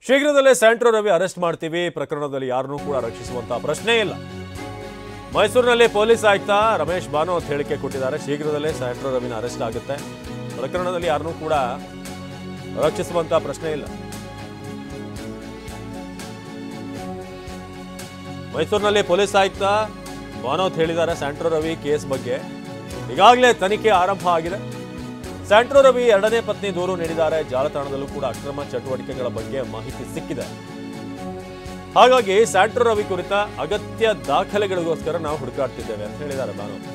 ಶೀಘ್ರದಲ್ಲೇ Santro Ravi arrest ಮಾಡ್ತೀವಿ ಪ್ರಕರಣದಲ್ಲಿ ಯಾರನ್ನೂ ಕೂಡ ರಕ್ಷಿಸುವಂತ ಪ್ರಶ್ನೆ ಇಲ್ಲ ಮೈಸೂರಿನಲ್ಲಿ ಪೊಲೀಸ್ ಆಯುಕ್ತ ರಮೇಶ್ ಬಾನೋತ್ ಹೇಳಿಕೆ ಕೊಟ್ಟಿದ್ದಾರೆ ಶೀಘ್ರದಲ್ಲೇ ಸ್ಯಾಂಟ್ರೋ ರವಿನ ಅರೆಸ್ಟ್ ಆಗುತ್ತೆ ಪ್ರಕರಣದಲ್ಲಿ ಯಾರನ್ನೂ ಕೂಡ ರಕ್ಷಿಸುವಂತ ಪ್ರಶ್ನೆ ಇಲ್ಲ ಮೈಸೂರಿನಲ್ಲಿ ಪೊಲೀಸ್ ಆಯುಕ್ತ ಬಾನೋತ್ ಹೇಳಿದ್ದಾರೆ ಸ್ಯಾಂಟ್ರೋ ರವಿ ಕೇಸ್ ಬಗ್ಗೆ ಈಗಾಗಲೇ ತನಿಖೆ ಆರಂಭ ಆಗಿದೆ ಸ್ಯಾಂಟ್ರೋ ರವಿ ಎರಡನೇ ಪತ್ನಿ ದೂರು ನೀಡಿದ್ದಾರೆ ಜಾಲತಾಣದಲ್ಲೂ ಕೂಡ ಅಕ್ರಮ ಚಟುವಟಿಕೆಗಳ ಬಗ್ಗೆ ಮಾಹಿತಿ ಸಿಕ್ಕಿದೆ ಹಾಗಾಗಿ ಸ್ಯಾಂಟ್ರೋ ರವಿ ಕುರಿತ ಅಗತ್ಯ ದಾಖಲೆಗಳಿಗೋಸ್ಕರ ನಾವು ಹುಡುಕಾಡ್ತಿದ್ದೇವೆ ಅಂತ ಹೇಳಿದ್ದಾರೆ ಬಾನೋತ್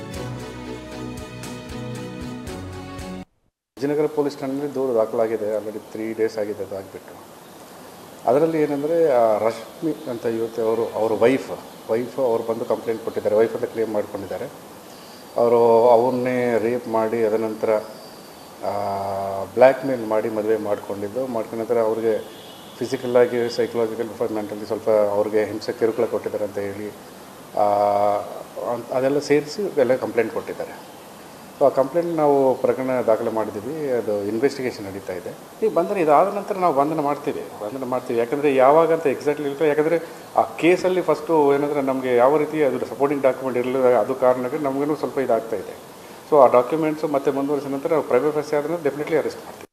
ವಿಜಯನಗರ ಪೊಲೀಸ್ ಠಾಣೆಯಲ್ಲಿ ದೂರು ದಾಖಲಾಗಿದೆ ಆಲ್ರೆಡಿ ತ್ರೀ ಡೇಸ್ ಆಗಿದೆ ಅದು ಆಗಿಬಿಟ್ಟು ಅದರಲ್ಲಿ ಏನಂದರೆ ರಶ್ಮಿ ಅಂತ ಯುವತಿ ಅವರು ಅವ್ರ ವೈಫ್ ವೈಫ್ ಅವ್ರು ಬಂದು ಕಂಪ್ಲೇಂಟ್ ಕೊಟ್ಟಿದ್ದಾರೆ ವೈಫ್ ಅಂತ ಕ್ಲೇಮ್ ಮಾಡ್ಕೊಂಡಿದ್ದಾರೆ ಅವರು ಅವನ್ನೇ ರೇಪ್ ಮಾಡಿ ಅದ ನಂತರ ಬ್ಲ್ಯಾಕ್ ಮೇಲ್ ಮಾಡಿ ಮದುವೆ ಮಾಡ್ಕೊಂಡಿದ್ದು ಮಾಡ್ಕೊಂಡ ನಂತರ ಅವ್ರಿಗೆ ಫಿಸಿಕಲ್ಲಾಗಿ ಸೈಕಲಾಜಿಕಲ್ ಮೆಂಟಲಿ ಸ್ವಲ್ಪ ಅವ್ರಿಗೆ ಹಿಂಸೆ ಕಿರುಕುಳ ಕೊಟ್ಟಿದ್ದಾರೆ ಅಂತ ಹೇಳಿ ಆ, ಅಂತ್- ಅದೆಲ್ಲ ಸೇರಿಸಿ ಎಲ್ಲ ಕಂಪ್ಲೇಂಟ್ ಕೊಟ್ಟಿದ್ದಾರೆ ಸೊ ಆ ಕಂಪ್ಲೇಂಟ್ ನಾವು ಪ್ರಕರಣ ದಾಖಲೆ ಮಾಡಿದ್ದೀವಿ ಅದು ಇನ್ವೆಸ್ಟಿಗೇಷನ್ ನಡೀತಾ ಇದೆ ಈಗ ಬಂಧನ ಇದಾದ ನಂತರ ನಾವು ಬಂಧನ ಮಾಡ್ತೀವಿ ಬಂಧನ ಮಾಡ್ತೀವಿ ಯಾಕಂದರೆ ಯಾವಾಗ ಅಂತ ಎಕ್ಸಾಕ್ಟ್ಲಿ ಇರುತ್ತೆ ಯಾಕಂದರೆ ಆ ಕೇಸಲ್ಲಿ ಫಸ್ಟು ಏನಂದರೆ ನಮಗೆ ಯಾವ ರೀತಿ ಅದು ಸಪೋರ್ಟಿಂಗ್ ಡಾಕ್ಯುಮೆಂಟ್ ಇರಲಿಲ್ಲ ಅದು ಕಾರಣಕ್ಕೆ ನಮಗೂ ಸ್ವಲ್ಪ ಇದಾಗ್ತಾ ಇದೆ ಸೊ ಆ ಡಾಕ್ಯುಮೆಂಟ್ಸು ಮತ್ತೆ ಮುಂದುವರಿಸಿದ ನಂತರ ಪ್ರೈವೇಟ್ ಫೆಸಿ ಆದ್ರೆ ಡೆಫಿನೆಟ್ಲಿ ಅರೆಸ್ಟ್ ಮಾಡ್ತೀವಿ